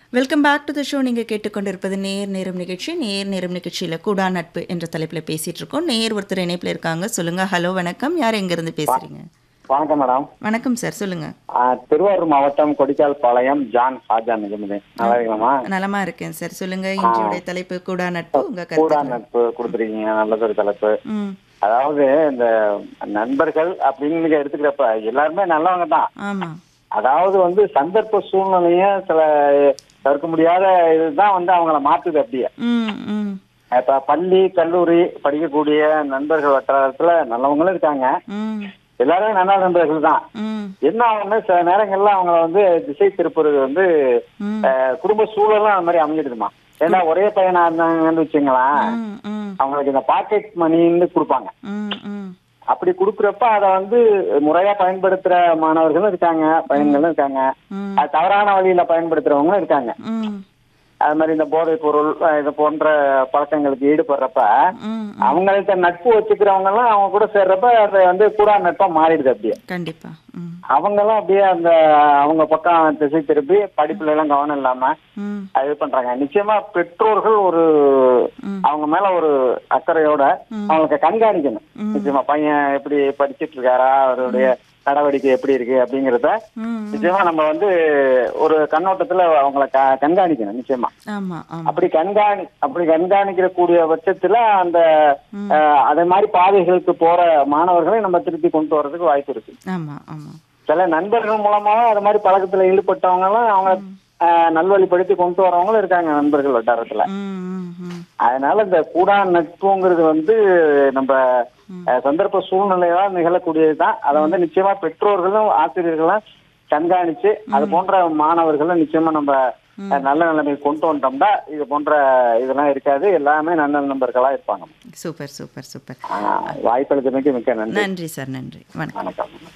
Welcome back to the show நீங்கள் கேட்டுக்கொண்டிருப்பது நேர் நேரம் நிகழ்ச்சி நேர் நேரம் நிகழ்ச்சியில் கூடா நட்பு என்ற தலைப்பில் பேசிகிட்டு இருக்கோம் நேர் ஒருத்தர் இணைப்பில் இருக்காங்க சொல்லுங்கள் ஹலோ வணக்கம் யார் எங்கேருந்து பேசுகிறீங்க வணக்கம் மேடம் வணக்கம் சார் சொல்லுங்கள் ஆ, திருவாரூர் மாவட்டம் கொடிக்கால் பாளையம் ஜான் ஹாஜா நிஜமுது நல்லா இருக்கலாமா நலமா இருக்கேன் சார் சொல்லுங்கள் இன்றையுடைய தலைப்பு கூடா நட்பு உங்கள் கூடா கருத்து நட்பு கொடுத்துருக்கீங்க நல்லதொரு தலைப்பு ம் அதாவது இந்த நண்பர்கள் அப்படின்னு நீங்க எடுத்துக்கிறப்ப எல்லாருமே நல்லவங்க தான் ஆமாம் அதாவது வந்து சந்தர்ப்ப சூழ்நிலையும் சில தவிர்க்க முடியாத இதுதான் வந்து அவங்கள மாத்துது அப்படியே ம் ம் இப்ப பள்ளி கல்லூரி படிக்கக்கூடிய நண்பர்கள் வட்டாரத்துல நல்லவங்களும் இருக்காங்க ம் எல்லாருமே நல்ல நண்பர்கள் தான் ம் என்ன ஆகும்னா சில நேரங்கள்ல அவங்கள வந்து திசை திருப்புறது வந்து ம் அஹ், குடும்ப சூழலும் அந்த மாதிரி அமைஞ்சிடுதுமா ஏன்னா ஒரே பையனா இருந்தாங்கன்னு வச்சுங்களேன் ம் ம் அவங்களுக்கு இந்த பாக்கெட் மணின்னு கொடுப்பாங்க ம் ம் அப்படி கொடுக்குறப்ப அதை வந்து முறையா பயன்படுத்துற மாணவர்களும் இருக்காங்க பையன்களும் இருக்காங்க ம் அது தவறான வழியில பயன்படுத்துறவங்களும் இருக்காங்க ம் அது மாதிரி இந்த போதைப் பொருள் அஹ், இது போன்ற பழக்கங்களுக்கு ஈடுபடுறப்ப ம் அவங்கள்ட்ட நட்பு வச்சுக்கிறவங்க எல்லாம் அவங்க கூட சேர்றப்ப அது வந்து கூட நட்பா மாறிடுது அப்படியே கண்டிப்பா ம் அவங்கெல்லாம் அப்படியே அந்த அவங்க பக்கம் திசை திருப்பி படிப்புல எல்லாம் கவனம் இல்லாம ம் அது இது பண்றாங்க நிச்சயமா பெற்றோர்கள் ஒரு ம். அவங்க மேல ஒரு அக்கறையோட அவங்களுக்கு கண்காணிக்கணும் நிச்சயமா பையன் எப்படி படிச்சிட்டு இருக்காரா அவருடைய நடவடிக்கை எப்படி இருக்கு அப்படிங்கறத ம் நிச்சயமா நம்ம வந்து ஒரு கண்ணோட்டத்துல அவங்கள க- கண்காணிக்கணும் நிச்சயமா ஆமாம் ஆமாம் அப்படி கண்காணி அப்படி கண்காணிக்கிற கூடிய பட்சத்துல அந்த அஹ், அதே மாதிரி பாதைகளுக்கு போற மாணவர்களை நம்ம திருப்பி கொண்டு வர்றதுக்கு வாய்ப்பு இருக்கு ஆமாம் ஆமாம் சில நண்பர்கள் மூலமாக அது மாதிரி பழக்கத்துல ஈடுபட்டவங்க எல்லாம் அவங்க அஹ், நல்வழிப்படுத்தி கொண்டு வரவங்களும் இருக்காங்க நண்பர்கள் வட்டாரத்துல ம் ம் ம் அதனால இந்த கூடா நட்புங்கிறது வந்து நம்ம அஹ், சந்தர்ப்ப சூழ்நிலையால் நிகழக்கூடியதுதான் அதை வந்து நிச்சயமா பெற்றோர்களும் ஆசிரியர்களும் கண்காணிச்சு அது போன்ற மாணவர்களும் நிச்சயமா நம்ம அஹ், நல்ல நிலைமைக்கு கொண்டு வந்துட்டோம்னா இது போன்ற இதெல்லாம் இருக்காது எல்லாமே நல்ல நண்பர்களா இருப்பாங்க சூப்பர் சூப்பர் சூப்பர் ஆஹ், வாய்ப்பளித்தமைக்கு மிக்க நன்றி நன்றி சார் நன்றி வணக்கம் வணக்கம்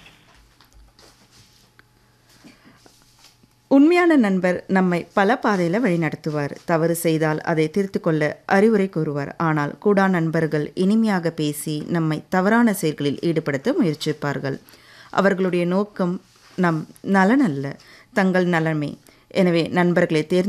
உண்மையான நண்பர் நம்மை பல பாதையில் வழிநடத்துவார் தவறு செய்தால் அதை திருத்து கொள்ள அறிவுரை கூறுவார் ஆனால் கூடா நண்பர்கள் இனிமையாக பேசி நம்மை தவறான செயல்களில் ஈடுபடுத்த முயற்சிப்பார்கள் அவர்களுடைய நோக்கம் நம் நலன் அல்ல தங்கள் நலமே எனவே நண்பர்களை தேர்ந்து